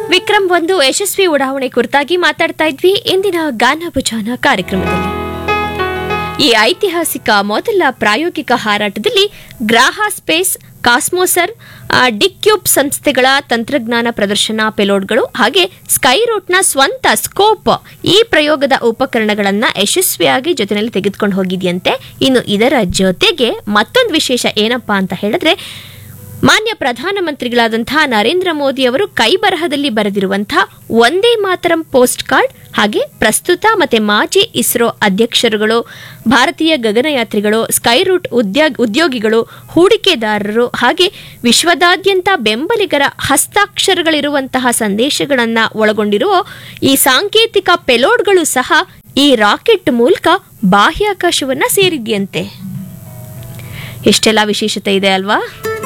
ವಿಕ್ರಮ್ ಒಂದು ಯಶಸ್ವಿ ಉಡಾವಣೆ ಕುರಿತಾಗಿ ಮಾತಾಡ್ತಾ ಇದ್ವಿ ಇಂದಿನ ಗಾನ ಭುಜಾನ ಕಾರ್ಯಕ್ರಮದಲ್ಲಿ ಈ ಐತಿಹಾಸಿಕ ಮೊದಲ ಪ್ರಾಯೋಗಿಕ ಹಾರಾಟದಲ್ಲಿ ಗ್ರಾಹ ಸ್ಪೇಸ್ ಕಾಸ್ಮೋಸರ್ ಆ, ಡಿಕ್ಯೂಬ್ ಸಂಸ್ಥೆಗಳ ತಂತ್ರಜ್ಞಾನ ಪ್ರದರ್ಶನ ಪೆಲೋಡ್ಗಳು ಹಾಗೆ ಸ್ಕೈರೂಟ್ನ ಸ್ವಂತ ಸ್ಕೋಪ್ ಈ ಪ್ರಯೋಗದ ಉಪಕರಣಗಳನ್ನ ಯಶಸ್ವಿಯಾಗಿ ಜೊತೆಯಲ್ಲಿ ತೆಗೆದುಕೊಂಡು ಹೋಗಿದೆಯಂತೆ ಇನ್ನು ಇದರ ಜೊತೆಗೆ ಮತ್ತೊಂದು ವಿಶೇಷ ಏನಪ್ಪಾ ಅಂತ ಹೇಳಿದ್ರೆ ಮಾನ್ಯ ಪ್ರಧಾನಮಂತ್ರಿಗಳಾದಂತಹ ನರೇಂದ್ರ ಮೋದಿ ಅವರು ಕೈ ಬರಹದಲ್ಲಿ ಬರೆದಿರುವಂತಹ ಒಂದೇ ಮಾತರಂ ಪೋಸ್ಟ್ ಕಾರ್ಡ್ ಹಾಗೆ ಪ್ರಸ್ತುತ ಮತ್ತೆ ಮಾಜಿ ಇಸ್ರೋ ಅಧ್ಯಕ್ಷರುಗಳು ಭಾರತೀಯ ಗಗನಯಾತ್ರಿಗಳು ಸ್ಕೈರೂಟ್ ಉದ್ಯೋಗ ಉದ್ಯೋಗಿಗಳು ಹೂಡಿಕೆದಾರರು ಹಾಗೆ ವಿಶ್ವದಾದ್ಯಂತ ಬೆಂಬಲಿಗರ ಹಸ್ತಾಕ್ಷರಗಳಿರುವಂತಹ ಸಂದೇಶಗಳನ್ನು ಒಳಗೊಂಡಿರುವ ಈ ಸಾಂಕೇತಿಕ ಪೆಲೋಡ್ಗಳು ಸಹ ಈ ರಾಕೆಟ್ ಮೂಲಕ ಬಾಹ್ಯಾಕಾಶವನ್ನ ಸೇರಿದ್ಯಂತೆ ಎಷ್ಟೆಲ್ಲ ವಿಶೇಷತೆ ಇದೆ ಅಲ್ವಾ